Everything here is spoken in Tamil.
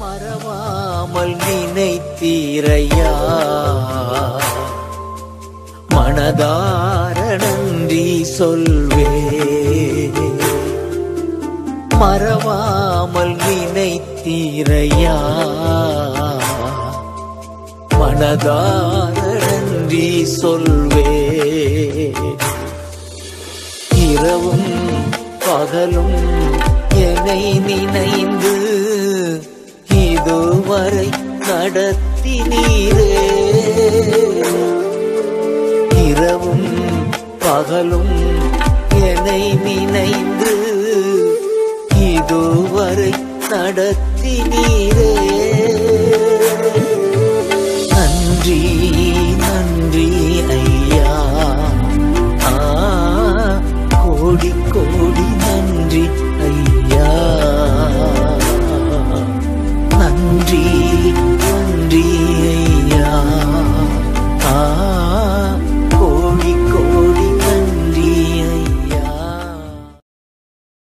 மறவாமல் நினைத்தீரையா மனதார நன்றி சொல்வே மறவாமல் நினைத்தீரையா மனதார நன்றி சொல்வே இரவும் பகலும் என்னை நினைந்து இதுவரை நடத்தினீரே இரவும் பகலும் என்னை நினைந்து இதுவரை நடத்தினீரே நன்றி நன்றி ஐயா ஆ கோடி கோடி